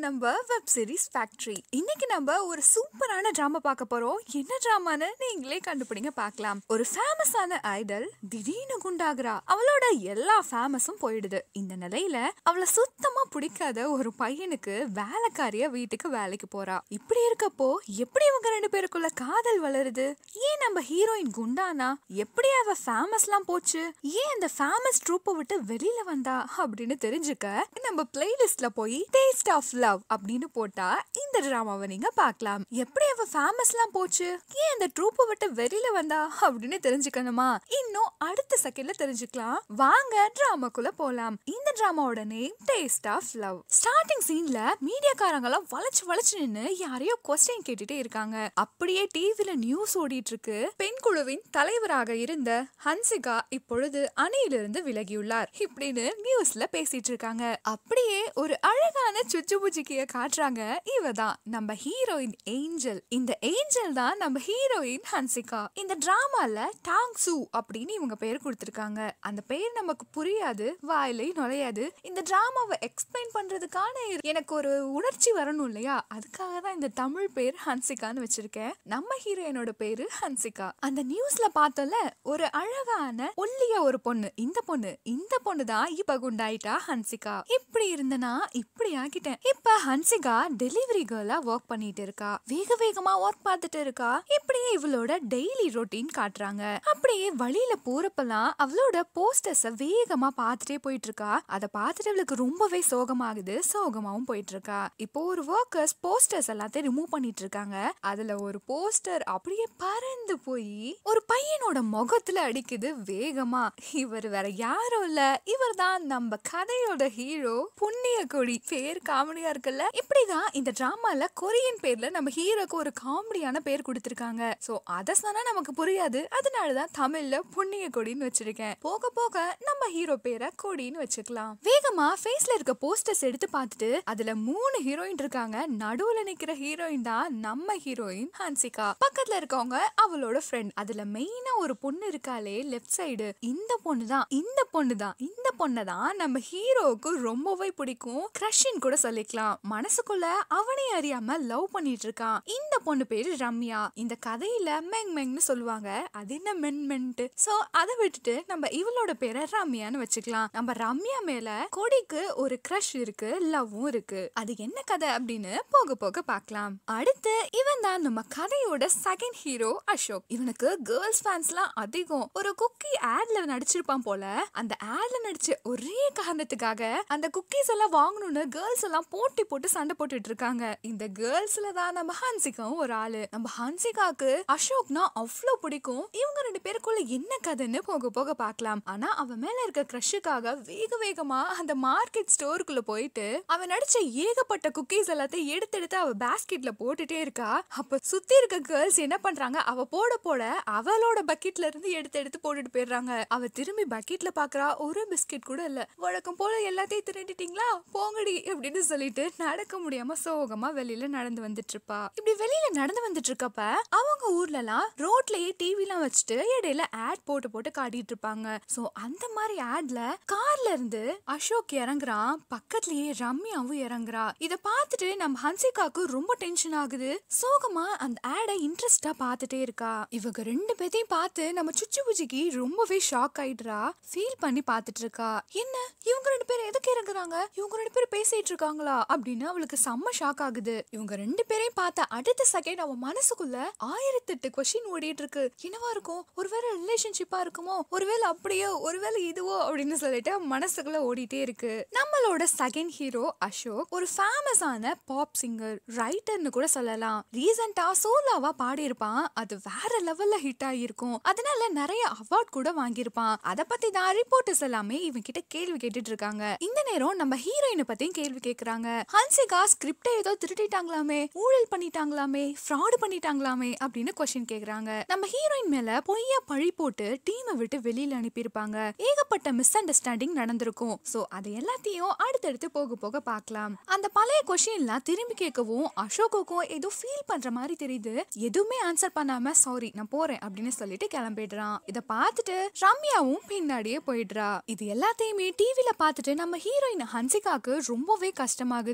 நம்ம web series factory இன்னைக்கு நம்ம ஒரு சூப்பரான டிராமா பார்க்க போறோம் என்ன டிராமான்னு நீங்களே கண்டுபிடிங்க பார்க்கலாம் ஒரு ஃபேமஸான ஐடல் திடீர்னு குண்டாகிறா அவளோட எல்லா ஃபேமஸும் போயிடுது இந்த நிலையில அவளை சுத்தமா பிடிக்காத ஒரு பையனுக்கு வேலைக்காரியா வீட்டுக்கு வேலைக்கு போறா இப்படி இருக்கப்போ எப்படி இவங்க ரெண்டு பேருக்குள்ள காதல் வளருது ஏன் நம்ம ஹீரோயின் குண்டானா எப்படி அவ ஃபேமஸ்லாம் போச்சு ஏன் அந்த ஃபேமஸ் ட்ரூப்பை விட்டு வெளியில வந்தா அப்படின்னு தெரிஞ்சுக்க நம்ம பிளேலிஸ்ட்ல போய் டேஸ்ட் ஆஃப் லவ் அப்படின்னு போட்டா இந்த டிராமாவை நீங்க பார்க்கலாம் எப்படி அவ ஃபேமஸ்லாம் போச்சு ஏன் இந்த ட்ரூப்பை விட்டு வெளியில வந்தா அப்படின்னு தெரிஞ்சுக்கணுமா இன்னும் அடுத்த செகண்ட்ல தெரிஞ்சுக்கலாம் வாங்க டிராமாக்குள்ள போலாம் இந்த டிராமாவோட name taste of love starting சீன்ல மீடியாக்காரங்க எல்லாம் வளைச்சு வளைச்சு நின்னு யாரையோ கொஸ்டின் கேட்டுட்டே இருக்காங்க அப்படியே டிவில நியூஸ் ஓடிட்டு இருக்கு பெண் குழுவின் தலைவராக இருந்த ஹன்சிகா இப்பொழுது அணியிலிருந்து விலகியுள்ளார் இப்படின்னு நியூஸ்ல பேசிட்டு இருக்காங்க அப்படியே ஒரு அழகான சுச்சு புஜிக்கிய காட்டுறாங்க இவ தான் நம்ம ஹீரோயின் ஏஞ்சல் இந்த ஏஞ்சல் தான் நம்ம ஹீரோயின் ஹன்சிகா இந்த டிராமால டாங் சூ அப்படின்னு இவங்க பேர் கொடுத்திருக்காங்க அந்த பேர் நமக்கு புரியாது வாயிலை நுழையாது இந்த டிராமாவை எக்ஸ்பிளைன் பண்றதுக்கான எனக்கு ஒரு உணர்ச்சி வரணும் இல்லையா அதுக்காக தான் இந்த தமிழ் பேர் ஹன்சிகான்னு வச்சிருக்கேன் நம்ம ஹீரோயினோட பேரு ஹன்சிகா அந்த நியூஸ்ல பார்த்தோம்ல ஒரு அழகான ஒல்லிய ஒரு பொண்ணு இந்த பொண்ணு இந்த பொண்ணு தான் இப்ப குண்டாயிட்டா ஹன்சிகா இப்படி இருந்தனா இப்படி ஆக்கிட்டேன் இப்ப ஹன்சிகா டெலிவரி கேர்லா ஒர்க் பண்ணிட்டு இருக்கா வேக வேகமா ஒர்க் பார்த்துட்டு இருக்கா இப்படியே இவளோட டெய்லி ரொட்டீன் காட்டுறாங்க அப்படியே வழியில போறப்பெல்லாம் அவளோட போஸ்டர்ஸ வேகமா பார்த்துட்டே போயிட்டு இருக்கா அதை பார்த்துட்டு அவளுக்கு ரொம்பவே சோகமாகுது சோகமாவும் போயிட்டு இருக்கா இப்போ ஒரு ஒர்க்கர்ஸ் போஸ்டர்ஸ் எல்லாத்தையும் ரிமூவ் பண்ணிட்டு இருக்காங்க அதுல ஒரு போஸ்டர் அப்படியே பறந்து போய் ஒரு பையனோட முகத்துல அடிக்குது வேகமா இவர் வேற யாரும் இல்ல இவர் தான் நம்ம கதையோட ஹீரோ புண்ணிய கொடி பேர் காமெடியா இருக்குல்ல இப்படிதான் இந்த டிராமால கொரியன் பேர்ல நம்ம ஹீரோக்கு ஒரு காமெடியான பேர் கொடுத்திருக்காங்க சோ அத சொன்னா நமக்கு புரியாது அதனாலதான் தமிழ்ல புண்ணிய கொடின்னு வச்சிருக்கேன் போக போக நம்ம ஹீரோ பேரை கொடின்னு வச்சுக்கலாம் வேகமா ஃபேஸ்ல இருக்க போஸ்டர்ஸ் எடுத்து பார்த்துட்டு அதுல மூணு ஹீரோயின் இருக்காங்க நடுவுல நிக்கிற ஹீரோயின் தான் நம்ம ஹீரோயின் ஹன்சிகா பக்கத்துல இருக்கவங்க அவளோட ஃப்ரெண்ட் அதுல மெயினா ஒரு பொண்ணு இருக்காளே லெஃப்ட் சைடு இந்த பொண்ணு தான் இந்த பொண்ணு தான் இந்த பொண்ணை தான் நம்ம ஹீரோவுக்கு ரொம்பவே பிடிக்கும் கிரஷின் கூட சொல்லிக்கலாம் மனசுக்குள்ள அவனே அறியாம லவ் பண்ணிட்டு இருக்கான் இந்த பொண்ணு பேரு ரம்யா இந்த கதையில மெங் மெங்னு சொல்லுவாங்க அது என்ன மென் மென்ட்டு சோ அதை விட்டுட்டு நம்ம இவளோட பேரை ரம்யான்னு வச்சுக்கலாம் நம்ம ரம்யா மேல கொடிக்கு ஒரு கிரஷ் இருக்கு லவ்வும் இருக்கு அது என்ன கதை அப்படின்னு போக போக பார்க்கலாம் அடுத்து இவன் தான் நம்ம கதையோட செகண்ட் ஹீரோ அசோக் இவனுக்கு கேர்ள்ஸ் ஃபேன்ஸ்லாம் அதிகம் ஒரு குக்கி ஆட்ல நடிச்சிருப்பான் போல அந்த ஆட்ல நடிச்ச ஒரே காரணத்துக்காக அந்த குக்கீஸ் எல்லாம் வாங்கணும்னு கேர்ள்ஸ் எல்லாம் போட்டி போட்டு சண்டை போட்டுட்டு இருக்காங்க இந்த கேர்ள்ஸ்ல தான் நம்ம ஹன்சிகாவும் ஒரு ஆளு நம்ம ஹன்சிகாக்கு அசோக்னா அவ்வளோ பிடிக்கும் இவங்க ரெண்டு பேருக்குள்ள என்ன கதைன்னு போக போக பார்க்கலாம் ஆனா அவன் மேல இருக்க க்ரஷுக்காக வேக வேகமா அந்த மார்க்கெட் ஸ்டோருக்குள்ள போயிட்டு அவன் நடிச்ச ஏகப்பட்ட குக்கீஸ் எல்லாத்தையும் எடுத்து எடுத்து அவ பேஸ்கெட்ல போட்டுட்டே இருக்கா அப்ப சுத்தி இருக்க கேர்ள்ஸ் என்ன பண்றாங்க அவ போட போட அவளோட பக்கெட்ல இருந்து எடுத்து எடுத்து போட்டுட்டு போயிடுறாங்க அவ திரும்பி பக்கெட்ல பாக்குறா ஒரு பிஸ்கெட் கூட இல்ல வழக்கம் போல எல்லாத்தையும் திருடிட்டீங்களா போங்கடி அப்படின்னு சொல்லிட்டு நடக்க முடியாம சோகமா வெளியில நடந்து வந்துட்டு இருப்பா இப்படி வெளியில நடந்து வந்துட்டு இருக்கப்ப அவங்க ஊர்ல எல்லாம் ரோட்லயே டிவி எல்லாம் வச்சுட்டு இடையில ஆட் போட்டு போட்டு காட்டிட்டு இருப்பாங்க சோ அந்த மாதிரி ஆட்ல கார்ல இருந்து அசோக் இறங்குறான் பக்கத்துலயே ரம்யாவும் இறங்குறா இத பார்த்துட்டு நம்ம ஹன்சிகாக்கு ரொம்ப டென்ஷன் ஆகுது சோகமா அந்த ஆடை இன்ட்ரெஸ்டா பார்த்துட்டே இருக்கா இவங்க ரெண்டு பேத்தையும் பார்த்து நம்ம சுச்சு புஜிக்கு ரொம்பவே ஷாக் ஆயிடுறா ஃபீல் பண்ணி பார்த்துட்டு இருக்கா என்ன இவங்க ரெண்டு பேரும் எதுக்கு இறங்குறாங்க இவங்க ரெண்டு பேரும் பேசிட்டு இருக்காங்களா அப்படின்னு அவளுக்கு செம்ம ஷாக் ஆகுது இவங்க ரெண்டு பேரையும் பார்த்த அடுத்த செகண்ட் அவன் மனசுக்குள்ள ஆயிரத்தெட்டு கொஸ்டின் ஓடிட்டு இருக்கு என்னவா இருக்கும் ஒருவேளை ரிலேஷன்ஷிப்பா இருக்குமோ ஒருவேளை அப்படியோ ஒருவேளை இதுவோ அப்படின்னு சொல்லிட்டு மனசுக்குள்ள ஓடிட்டே இருக்கு நம்மளோட செகண்ட் ஹீரோ அசோக் ஒரு ஃபேமஸான பாப் சிங்கர் ரைட்டர்னு கூட சொல்லலாம் ரீசெண்டா சோலாவா பாடியிருப்பான் அது வேற லெவல்ல ஹிட் ஆகியிருக்கும் அதனால நிறைய அவார்ட் கூட வாங்கியிருப்பான் அதை பத்தி தான் ரிப்போர்ட்டர்ஸ் எல்லாமே இவன் கிட்ட கேள்வி கேட்டுட்டு இருக்காங்க இந்த நேரம் நம்ம ஹீரோயினை பத்தியும் கேள்வி கேக்குறாங்க ஹன்சிகா ஸ்கிரிப்டை ஏதோ திருட்டிட்டாங்களாமே ஊழல் பண்ணிட்டாங்களாமே ஃப்ராடு பண்ணிட்டாங்களாமே அப்படின்னு கொஸ்டின் கேக்குறாங்க நம்ம ஹீரோயின் மேல பொய்யா பழி போட்டு டீமை விட்டு வெளியில அனுப்பியிருப்பாங்க ஏகப்பட்ட மிஸ் அண்டர்ஸ்டாண்டிங் நடந்திருக்கும் சோ அது எல்லாத்தையும் அடுத்தடுத்து போக போக பார்க்கலாம் அந்த பழைய கொஸ்டின்லாம் திரும்பி கேட்கவும் அசோக்குக்கும் ஏதோ ஃபீல் பண்ற மாதிரி தெரியுது எதுவுமே ஆன்சர் பண்ணாம சாரி நான் போறேன் அப்படின்னு சொல்லிட்டு கிளம்பிடுறான் இத பார்த்துட்டு ரம்யாவும் பின்னாடியே போயிடுறா இது எல்லாத்தையுமே டிவில பார்த்துட்டு நம்ம ஹீரோயின் ஹன்சிகாக்கு ரொம்பவே கஷ்டமாகுது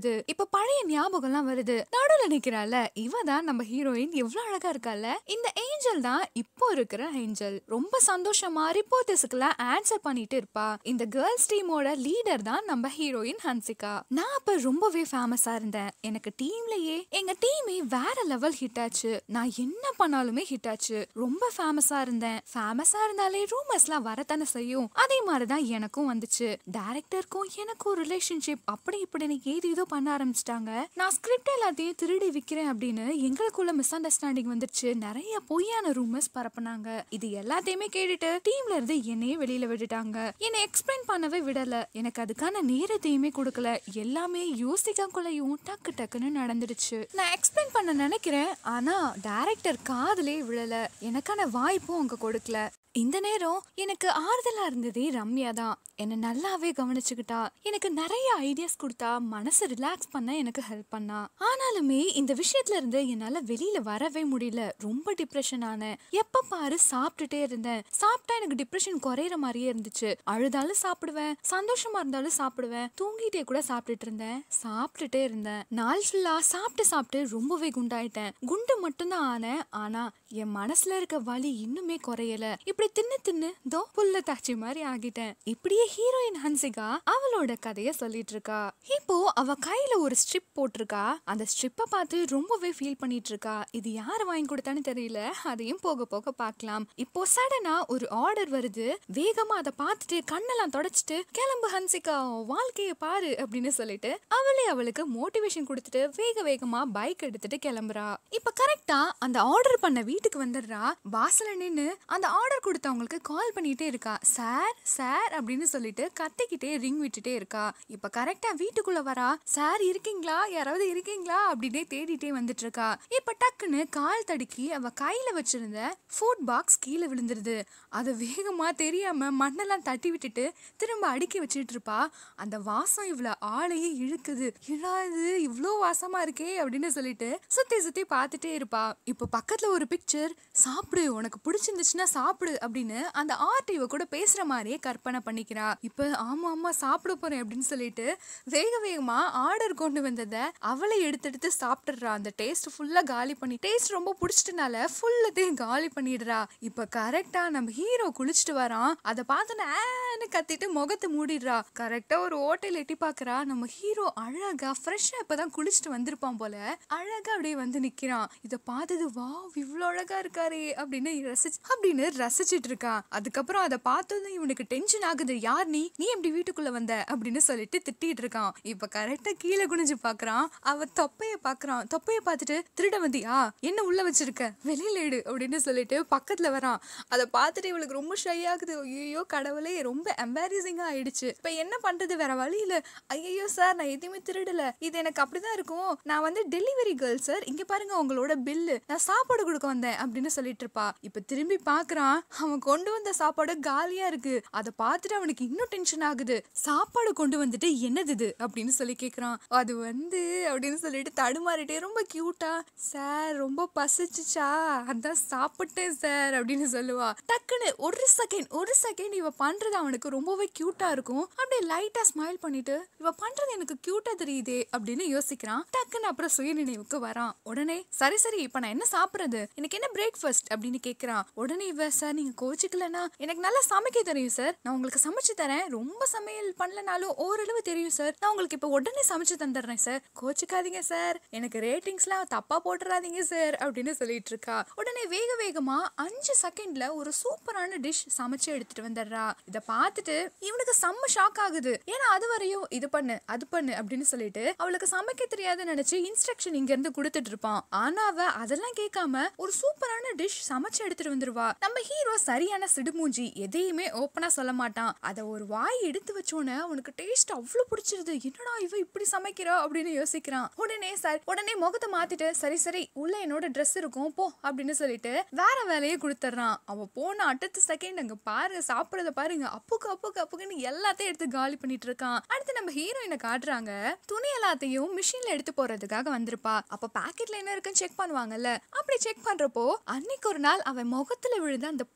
ஆகுது இப்ப பழைய ஞாபகம் எல்லாம் வருது நடுவுல நிக்கிறாள் இவ தான் நம்ம ஹீரோயின் எவ்வளவு அழகா இருக்கால இந்த ஏஞ்சல் தான் இப்போ இருக்கிற ஏஞ்சல் ரொம்ப சந்தோஷமா ரிப்போர்ட்டர்ஸுக்கெல்லாம் ஆன்சர் பண்ணிட்டு இருப்பா இந்த கேர்ள்ஸ் டீமோட லீடர் தான் நம்ம ஹீரோயின் ஹன்சிகா நான் அப்ப ரொம்பவே ஃபேமஸா இருந்தேன் எனக்கு டீம்லயே எங்க டீமே வேற லெவல் ஹிட் ஆச்சு நான் என்ன பண்ணாலுமே ஹிட் ஆச்சு ரொம்ப ஃபேமஸா இருந்தேன் ஃபேமஸா இருந்தாலே ரூமர்ஸ்லாம் வரத்தானே செய்யும் அதே மாதிரிதான் எனக்கும் வந்துச்சு டைரக்டருக்கும் எனக்கும் ரிலேஷன்ஷிப் அப்படி இப்படின்னு ஏது ஏதோ பண்ண ஆரம்பிச்சிட்டாங்க நான் ஸ்கிரிப்ட் எல்லாத்தையும் திருடி விக்கிறேன் அப்படின்னு எங்களுக்குள்ள மிஸ் அண்டர்ஸ்டாண்டிங் வந்துருச்சு நிறைய பொய்யான ரூமர்ஸ் பரப்புனாங்க இது எல்லாத்தையுமே கேட்டுட்டு டீம்ல இருந்து என்னையே வெளியில விட்டுட்டாங்க என்னை எக்ஸ்பிளைன் பண்ணவே விடல எனக்கு அதுக்கான நேரத்தையுமே கொடுக்கல எல்லாமே யோசிக்கக்குள்ளேயும் டக்கு டக்குன்னு நடந்துடுச்சு நான் எக்ஸ்பிளைன் பண்ண நினைக்கிறேன் ஆனா டைரக்டர் காதலே விழல எனக்கான வாய்ப்பும் அங்க கொடுக்கல இந்த நேரம் எனக்கு ஆறுதலா இருந்ததே ரம்யா தான் என்னை நல்லாவே கவனிச்சுக்கிட்டா எனக்கு நிறைய ஐடியாஸ் கொடுத்தா மனசு ரிலாக்ஸ் பண்ண எனக்கு ஹெல்ப் பண்ணா ஆனாலுமே இந்த விஷயத்துல இருந்து என்னால வெளியில வரவே முடியல ரொம்ப டிப்ரெஷன் ஆனேன் எப்ப பாரு சாப்பிட்டுட்டே இருந்தேன் சாப்பிட்டா எனக்கு டிப்ரெஷன் குறையிற மாதிரியே இருந்துச்சு அழுதாலும் சாப்பிடுவேன் சந்தோஷமா இருந்தாலும் சாப்பிடுவேன் தூங்கிட்டே கூட சாப்பிட்டுட்டு இருந்தேன் சாப்பிட்டுட்டே இருந்தேன் நாள் ஃபுல்லா சாப்பிட்டு சாப்பிட்டு ரொம்பவே குண்டாயிட்டேன் குண்டு மட்டும்தான் ஆனேன் ஆனா என் மனசுல இருக்க வலி இன்னுமே குறையல இப்படி தின்னு தின்னு தோ புல்ல தாச்சி மாதிரி ஆகிட்டேன் இப்படியே ஹீரோயின் ஹன்சிகா அவளோட கதைய சொல்லிட்டு இருக்கா இப்போ அவ கையில ஒரு ஸ்ட்ரிப் போட்டிருக்கா அந்த ஸ்ட்ரிப்பை பார்த்து ரொம்பவே ஃபீல் பண்ணிட்டு இருக்கா இது யார் வாங்கி கொடுத்தான்னு தெரியல அதையும் போக போக பார்க்கலாம் இப்போ சடனா ஒரு ஆர்டர் வருது வேகமா அதை பார்த்துட்டு கண்ணெல்லாம் தொடச்சிட்டு கிளம்பு ஹன்சிகா உன் வாழ்க்கைய பாரு அப்படின்னு சொல்லிட்டு அவளே அவளுக்கு மோட்டிவேஷன் கொடுத்துட்டு வேக வேகமா பைக் எடுத்துட்டு கிளம்புறா இப்ப கரெக்டா அந்த ஆர்டர் பண்ண வீட்டுக்கு வந்துடுறா வாசல நின்னு அந்த ஆர்டர் கொடுத்தவங்களுக்கு கால் பண்ணிட்டே இருக்கா சார் சார் அப்படின்னு சொல்லிட்டு கத்திக்கிட்டே ரிங் விட்டுட்டே இருக்கா இப்ப கரெக்டா வீட்டுக்குள்ள வரா சார் இருக்கீங்களா யாராவது இருக்கீங்களா அப்படின்னே தேடிட்டே வந்துட்டு இருக்கா இப்ப டக்குன்னு கால் தடுக்கி அவ கையில வச்சிருந்த ஃபுட் பாக்ஸ் கீழே விழுந்துருது அது வேகமா தெரியாம மண்ணெல்லாம் தட்டி விட்டுட்டு திரும்ப அடுக்கி வச்சிட்டு இருப்பா அந்த வாசம் இவ்வளவு ஆளையே இழுக்குது இழாது இவ்வளோ வாசமா இருக்கே அப்படின்னு சொல்லிட்டு சுத்தி சுத்தி பார்த்துட்டே இருப்பா இப்போ பக்கத்துல ஒரு பிக்சர் சாப்பிடு உனக்கு பிடிச்சிருந்துச்சுன்னா சாப்பிடு அப்படின்னு அந்த ஆர்ட் இவ கூட பேசுற மாதிரியே கற்பனை பண்ணிக்கிறா இப்போ ஆமா ஆமா சாப்பிட போறேன் அப்படின்னு சொல்லிட்டு வேக வேகமா ஆர்டர் கொண்டு வந்ததை அவளை எடுத்து எடுத்து சாப்பிட்டுடுறா அந்த டேஸ்ட் ஃபுல்லா காலி பண்ணி டேஸ்ட் ரொம்ப பிடிச்சிட்டனால ஃபுல்லத்தையும் காலி பண்ணிடுறா இப்போ கரெக்டா நம்ம ஹீரோ குளிச்சுட்டு வரான் அதை பார்த்தோன்னே ஆன்னு கத்திட்டு முகத்தை மூடிடுறா கரெக்டா ஒரு ஹோட்டல் எட்டி பாக்குறா நம்ம ஹீரோ அழகா ஃப்ரெஷ்ஷா இப்பதான் குளிச்சுட்டு வந்திருப்பான் போல அழகா அப்படியே வந்து நிக்கிறான் இதை பார்த்தது வா இவ்வளோ அழகா இருக்காரே அப்படின்னு ரசிச்சு அப்படின்னு ரசிச்சிட்டு இருக்கான் அதுக்கப்புறம் அதை பார்த்ததும் இவனுக்கு டென்ஷன் ஆகுது யார் நீ நீ எப்படி வீட்டுக்குள்ள வந்த அப்படின்னு சொல்லிட்டு திட்டிட்டு இருக்கான் இப்ப கரெக்டா கீழே குனிஞ்சு பாக்குறான் அவ தொப்பைய பாக்குறான் தொப்பைய பார்த்துட்டு திருட வந்தியா என்ன உள்ள வச்சிருக்க வெளியில எடு அப்படின்னு சொல்லிட்டு பக்கத்துல வரான் அதை பார்த்துட்டு இவளுக்கு ரொம்ப ஷை ஆகுது ஐயோ கடவுளே ரொம்ப எம்பாரசிங்கா ஆயிடுச்சு இப்ப என்ன பண்றது வேற வழி இல்ல ஐயோ சார் நான் எதுவுமே திருடல இது எனக்கு அப்படிதான் இருக்கும் நான் வந்து டெலிவரி கேர்ள் சார் இங்க பாருங்க உங்களோட பில்லு நான் சாப்பாடு கொடுக்க வந்தேன் அப்படின்னு சொல்லிட்டு இருப்பா இப்ப திரும்பி பாக்குறான் அவன் கொண்டு வந்த சாப்பாடு காலியா இருக்கு அதை பார்த்துட்டு அவனுக்கு இன்னும் டென்ஷன் ஆகுது சாப்பாடு கொண்டு வந்துட்டு என்னது இது அப்படின்னு சொல்லி கேக்குறான் அது வந்து அப்படின்னு சொல்லிட்டு தடுமாறிட்டே ரொம்ப கியூட்டா சார் ரொம்ப பசிச்சுச்சா அதான் சாப்பிட்டேன் சார் அப்படின்னு சொல்லுவா டக்குன்னு ஒரு செகண்ட் ஒரு செகண்ட் இவ பண்றது அவனுக்கு ரொம்பவே கியூட்டா இருக்கும் அப்படியே லைட்டா ஸ்மைல் பண்ணிட்டு இவ பண்றது எனக்கு கியூட்டா தெரியுதே அப்படின்னு யோசிக்கிறான் டக்குன்னு அப்புறம் சுயநினைவுக்கு வரான் உடனே சரி சரி இப்ப நான் என்ன சாப்பிடுறது எனக்கு என்ன பிரேக்ஃபாஸ்ட் அப்படின்னு கேக்குறான் உடனே இவ சார் நீங்க கோச்சிக்கலனா எனக்கு நல்லா சமைக்க தெரியும் சார் நான் உங்களுக்கு சமைச்சு தரேன் ரொம்ப சமையல் பண்ணலனாலும் ஓரளவு தெரியும் சார் நான் உங்களுக்கு இப்ப உடனே சமைச்சு தந்துடுறேன் சார் கோச்சிக்காதீங்க சார் எனக்கு ரேட்டிங்ஸ்லாம் தப்பா போட்டுறாதீங்க சார் அப்படின்னு சொல்லிட்டு இருக்கா உடனே வேக வேகமா அஞ்சு செகண்ட்ல ஒரு சூப்பரான டிஷ் சமைச்சு எடுத்துட்டு வந்துடுறா இத பார்த்துட்டு இவனுக்கு செம்ம ஷாக் ஆகுது ஏன்னா அது வரையும் இது பண்ணு அது பண்ணு அப்படின்னு சொல்லிட்டு அவளுக்கு சமைக்க தெரியாதுன்னு நினைச்சு இன்ஸ்ட்ரக்ஷன் இங்க இருந்து கொடுத்துட்டு இருப்பான் ஆனா அவ அதெல்லாம் கேட்காம ஒரு சூப்பரான டிஷ் சமைச்சு எடுத்துட்டு வந்துருவா நம்ம ஹீரோ சரியான சிடுமூஞ்சி எதையுமே ஓப்பனா சொல்ல மாட்டான் அத ஒரு வாய் எடுத்து வச்சோன்னே அவனுக்கு டேஸ்ட் அவ்வளவு பிடிச்சிருது என்னடா இவ இப்படி சமைக்கிறா அப்படின்னு யோசிக்கிறான் உடனே சார் உடனே முகத்தை மாத்திட்டு சரி சரி உள்ள என்னோட ட்ரெஸ் இருக்கும் போ அப்படின்னு சொல்லிட்டு வேற வேலையை கொடுத்துட்றான் அவ போன அடுத்த செகண்ட் அங்க பாருங்க சாப்பிடுறத பாருங்க அப்புக்கு அப்புக்கு அப்புக்குன்னு எல்லாத்தையும் எடுத்து காலி பண்ணிட்டு இருக்கான் அடுத்து நம்ம ஹீரோயினை காட்டுறாங்க துணி எல்லாத்தையும் மிஷின்ல எடுத்து போறதுக்காக வந்திருப்பா அப்ப பாக்கெட்ல என்ன இருக்குன்னு செக் பண்ணுவாங்கல்ல அப்படி செக் பண்றப்போ அன்னைக்கு ஒரு நாள் அவன் முகத்துல விழுந்த அந்த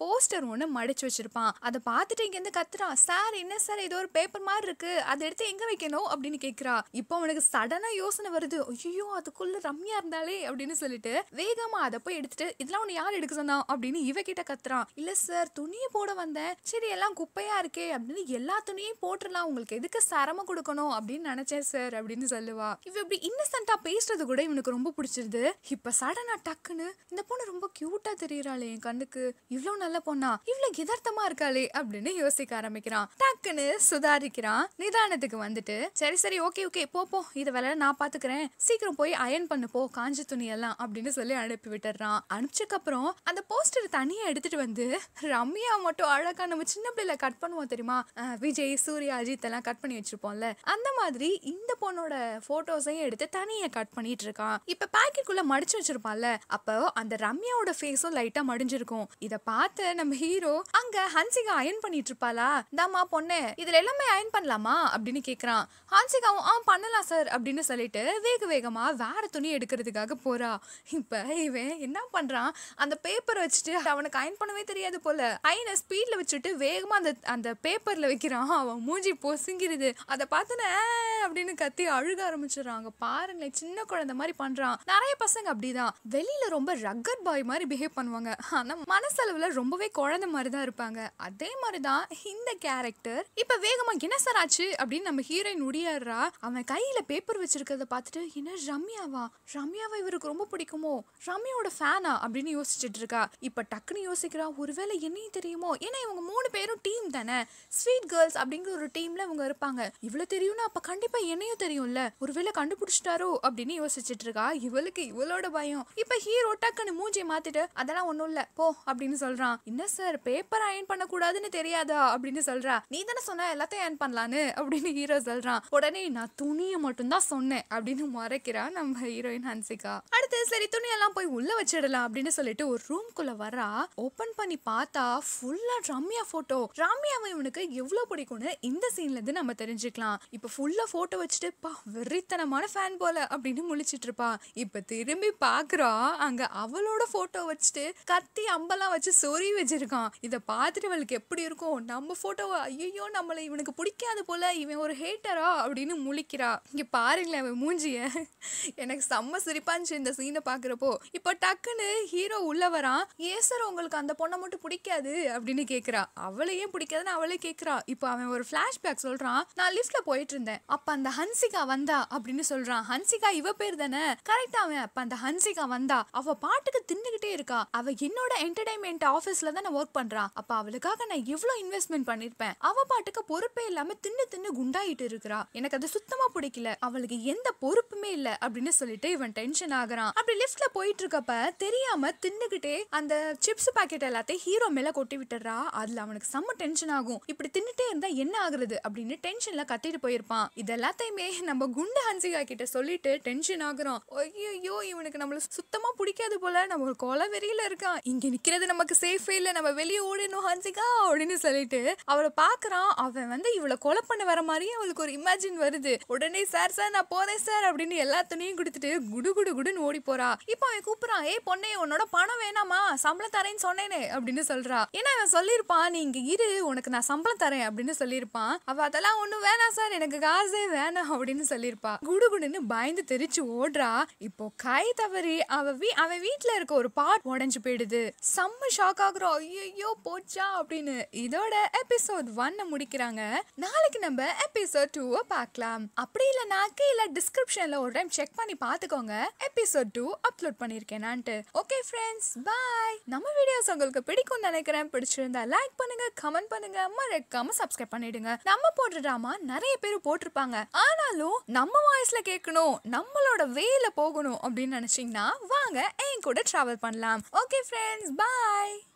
போஸ்டர் ஒண்ணு மடிச்சு வச்சிருப்பான் அதை பார்த்துட்டு இங்க இருந்து கத்துறான் சார் என்ன சார் ஏதோ ஒரு பேப்பர் மாதிரி இருக்கு அதை எடுத்து எங்க வைக்கணும் அப்படின்னு கேக்குறா இப்போ அவனுக்கு சடனா யோசனை வருது ஐயோ அதுக்குள்ள ரம்யா இருந்தாலே அப்படின்னு சொல்லிட்டு வேகமா அதை போய் எடுத்துட்டு இதெல்லாம் உன்னை யார் எடுக்க சொன்னா அப்படின்னு இவ கிட்ட கத்துறான் இல்ல சார் துணியை போட வந்தேன் சரி எல்லாம் குப்பையா இருக்கே அப்படின்னு எல்லா துணியும் போட்டுடலாம் உங்களுக்கு எதுக்கு சிரமம் கொடுக்கணும் அப்படின்னு நினைச்சேன் சார் அப்படின்னு சொல்லுவா இவ இப்படி இன்னசென்ட்டா பேசுறது கூட இவனுக்கு ரொம்ப பிடிச்சிருது இப்ப சடனா டக்குன்னு இந்த பொண்ணு ரொம்ப கியூட்டா தெரியறாளே என் கண்ணுக்கு இவ்வளவு நல்ல பொண்ணா இவ்வளவு யதார்த்தமா இருக்காளே அப்படின்னு யோசிக்க ஆரம்பிக்கிறான் டக்குன்னு சுதாரிக்கிறான் நிதானத்துக்கு வந்துட்டு சரி சரி ஓகே ஓகே போ போ இத வேலை நான் பாத்துக்கிறேன் சீக்கிரம் போய் அயன் பண்ணு போ காஞ்ச துணி எல்லாம் அப்படின்னு சொல்லி அனுப்பி விட்டுறான் அனுப்பிச்சதுக்கு அப்புறம் அந்த போஸ்டர் தனியா எடுத்துட்டு வந்து ரம்யா மட்டும் அழகா நம்ம சின்ன பிள்ளைல கட் பண்ணுவோம் தெரியுமா அஹ் விஜய் சூர்யா அஜித் எல்லாம் கட் பண்ணி வச்சிருப்போம்ல அந்த மாதிரி இந்த பொண்ணோட போட்டோஸையும் எடுத்து தனியா கட் பண்ணிட்டு இருக்கான் இப்ப பாக்கெட்டுக்குள்ள மடிச்சு வச்சிருப்பான்ல அப்போ அந்த ரம்யாவோட ஃபேஸும் லைட்டா மடிஞ்சிருக்கும் இத பார்த்து நம்ம ஹீரோ அங்க ஹன்சிகா அயன் பண்ணிட்டு இருப்பாளா இந்தாம்மா பொண்ணு இதுல எல்லாமே அயன் பண்ணலாமா அப்படின்னு கேக்குறான் ஹன்சிகாவும் ஆ பண்ணலாம் சார் அப்படின்னு சொல்லிட்டு வேக வேகமா வேற துணி எடுக்கிறதுக்காக போறா இப்ப இவன் என்ன பண்றான் அந்த பேப்பர் வச்சுட்டு அவனுக்கு அயன் பண்ணவே தெரியாது போல அயனை ஸ்பீட்ல வச்சுட்டு வேகமா அந்த அந்த பேப்பர்ல வைக்கிறான் அவன் மூஞ்சி பொசுங்கிருது அதை பார்த்துன அப்படின்னு கத்தி அழுக ஆரம்பிச்சிடுறாங்க பாருங்களேன் சின்ன குழந்தை மாதிரி பண்றான் நிறைய பசங்க அப்படிதான் வெளியில ரொம்ப ரக்கட் பாய் மாதிரி பிஹேவ் பண்ணுவாங்க ஆனா மனசளவுல ரொம்பவே குழந்தை மாதிரி தான் இருப்பாங்க அதே மாதிரிதான் இந்த கேரக்டர் இப்ப வேகமா என்ன சார் ஆச்சு அப்படின்னு நம்ம ஹீரோயின் உடியாடுறா அவன் கையில பேப்பர் வச்சிருக்கிறத பார்த்துட்டு என்ன ரம்யாவா ரம்யாவை இவருக்கு ரொம்ப பிடிக்குமோ ரம்யாவோட ஃபேனா அப்படின்னு யோசிச்சுட்டு இருக்கா இப்ப டக்குன்னு யோசிக்கிறா ஒருவேளை என்னையும் தெரியுமோ ஏன்னா இவங்க மூணு பேரும் டீம் தானே ஸ்வீட் கேர்ள்ஸ் அப்படிங்கிற ஒரு டீம்ல இவங்க இருப்பாங்க இவ்வளவு தெரியும்னா அப்ப கண்டிப்பா என்னையும் தெரியும்ல ஒருவேளை கண்டுபிடிச்சிட்டாரோ அப்படின்னு யோசிச்சுட்டு இருக்கா இவளுக்கு இவளோட பயம் இப்ப ஹீரோ டக்குன்னு மூஞ்சியை மாத்திட்டு அதெல்லாம் ஒண்ணும் இல்ல போ அப்படின்னு சொல்றான் என்ன சார் பேப்பர் அயன் பண்ண கூடாதுன்னு தெரியாதா அப்படின்னு சொல்றா நீ தானே சொன்ன எல்லாத்தையும் அயன் பண்ணலான்னு அப்படின்னு ஹீரோ சொல்றான் உடனே நான் துணியை மட்டும்தான் சொன்னேன் அப்படின்னு மறைக்கிறா நம்ம ஹீரோயின் ஹன்சிகா அடுத்து சரி துணியெல்லாம் போய் உள்ள வச்சிடலாம் அப்படின்னு சொல்லிட்டு ஒரு ரூம்குள்ள வரா ஓபன் பண்ணி பார்த்தா ஃபுல்லா ரம்யா போட்டோ ரம்யாவை இவனுக்கு எவ்வளவு பிடிக்கும்னு இந்த சீன்ல இருந்து நம்ம தெரிஞ்சுக்கலாம் இப்ப ஃபுல்லா போட்டோ வச்சுட்டு பா வெறித்தனமான ஃபேன் போல அப்படின்னு முழிச்சிட்டு இருப்பா இப்ப திரும்பி பாக்குறா அங்க அவளோட போட்டோ வச்சுட்டு கத்தி அம்பெல்லாம் வச்சு சொறி வச்சிருக்கான் இத பார்த்துட்டு இவளுக்கு எப்படி இருக்கும் நம்ம போட்டோவை ஐயோ நம்மள இவனுக்கு பிடிக்காது போல இவன் ஒரு ஹேட்டரா அப்படின்னு முழிக்கிறா இங்க பாருங்களேன் அவன் மூஞ்சிய எனக்கு செம்ம சிரிப்பா இருந்துச்சு இந்த சீனை பாக்குறப்போ இப்போ டக்குன்னு ஹீரோ உள்ள வரான் ஏன் சார் உங்களுக்கு அந்த பொண்ணை மட்டும் பிடிக்காது அப்படின்னு கேக்குறா அவளை ஏன் பிடிக்காதுன்னு அவளே கேக்குறா இப்போ அவன் ஒரு ஃபிளாஷ்பேக் சொல்றான் நான் லிஃப்ட்ல போயிட்டு இருந்தேன் அப்ப அந்த ஹன்சிகா வந்தா அப்படின்னு சொல்றான் ஹன்சிகா இவ பேர் தானே கரெக்டா அவன் அப்ப அந்த ஹன்சிகா வந்தா அவ பாட்டுக்கு தின்னுகிட்டே இருக்கா அவ என்னோட என்டர்டைன்மெண்ட் ஆபீஸ்ல தான் ஒர்க் பண்றா அப்ப அவளுக்காக நான் எவ்வளவு இன்வெஸ்ட்மெண்ட் பண்ணிருப்பேன் அவ பாட்டுக்கு பொறுப்பே இல்லாம தின்னு தின்னு குண்டாயிட்டு இருக்கிறா எனக்கு அது சுத்தமா பிடிக்கல அவளுக்கு எந்த பொறுப்புமே இல்ல அப்படின்னு சொல்லிட்டு இவன் டென்ஷன் ஆகுறான் அப்படி லிஃப்ட்ல போயிட்டு இருக்கப்ப தெரியாம தின்னுகிட்டே அந்த சிப்ஸ் பாக்கெட் எல்லாத்தையும் ஹீரோ மேல கொட்டி விட்டுறா அதுல அவனுக்கு செம்ம டென்ஷன் ஆகும் இப்படி தின்னுட்டே இருந்தா என்ன ஆகுறது அப்படின்னு டென்ஷன்ல கத்திட்டு போயிருப்பான் இது எல்லாத்தையுமே நம்ம குண்டு ஹன்சிகா கிட்ட சொல்லிட்டு டென்ஷன் ஆகுறோம் ஐயோ இவனுக்கு நம்மள சுத்தமா பிடிக்காது போல நம்ம ஒரு கொலை வெறியில இருக்கான் இங்க நிக்கிறது நமக்கு சேஃபே இல்ல நம்ம வெளியே ஓடணும் ஹன்சிகா அப்படின்னு சொல்லிட்டு அவளை பாக்குறான் அவன் வந்து இவளை கொலை பண்ண வர மாதிரியே அவளுக்கு ஒரு இமேஜின் வருது உடனே சார் சார் நான் போறேன் சார் அப்படின்னு எல்லா துணியும் கொடுத்துட்டு குடு குடு குடுன்னு ஓடி போறா இப்போ அவன் கூப்பிடுறான் ஏய் பொண்ணே உன்னோட பணம் வேணாமா சம்பளம் தரேன்னு சொன்னேனே அப்படின்னு சொல்றா ஏன்னா அவன் சொல்லியிருப்பான் நீ இங்க இரு உனக்கு நான் சம்பளம் தரேன் அப்படின்னு சொல்லியிருப்பான் அவ அதெல்லாம் ஒண்ணும் வேணாம் சார் எனக்கு காசே வேணாம் அப்படின்னு சொல்லியிருப்பா குடு குடுன்னு பயந்து தெரிச்சு ஓடுறா இப்போ கை தவறி அவ வீ அவன் வீட்ல இருக்க ஒரு பாட் உடைஞ்சு போயிடுது செம்ம ஷாக் ஆகுறோம் ஐயோ போச்சா அப்படின்னு இதோட எபிசோட் ஒன்ன முடிக்கிறாங்க நாளைக்கு நம்ம எபிசோட் டூவை பார்க்கலாம் அப்படி இல்லைனா கீழே டிஸ்கிரிப்ஷன்ல ஒரு டைம் செக் பண்ணி பார்த்துக்கோங்க எபிசோட் டூ அப்லோட் பண்ணியிருக்கேனான்ட்டு ஓகே ஃப்ரெண்ட்ஸ் பாய் நம்ம வீடியோஸ் உங்களுக்கு பிடிக்கும்னு நினைக்கிறேன் பிடிச்சிருந்தா லைக் பண்ணுங்க கமெண்ட் பண்ணுங்க மறக்காம சப்ஸ்கிரைப் பண்ணிடுங்க நம்ம போடுற ட்ராமா நிறைய பேர் போட்டிருப்பாங்க ஆனாலும் நம்ம வாய்ஸ்ல கேட்கணும் நம்மளோட வேல போகணும் அப்படின்னு நினைச்சீங்கன்னா வாங்க என் கூட டிராவல் பண்ணலாம் ஓகே ஃப்ரெண்ட்ஸ் பாய்